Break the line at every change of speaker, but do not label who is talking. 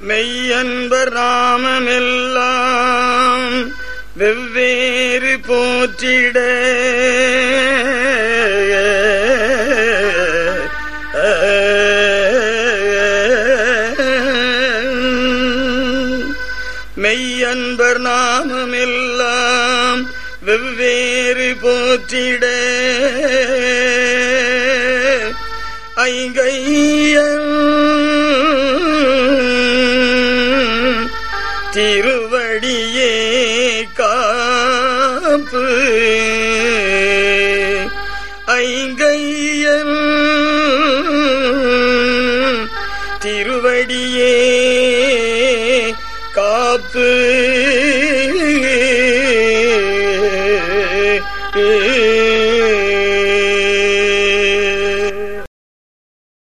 மெய்யன்பர் நாமமெல்லாம் வெவ்வேறு போற்றிட மெய்யன்பர் நாமமெல்லாம் வெவ்வேறு போற்றிட ஐங்கையன் திருவடியே காப்பு ஐங்கையன் திருவடியே காப்பு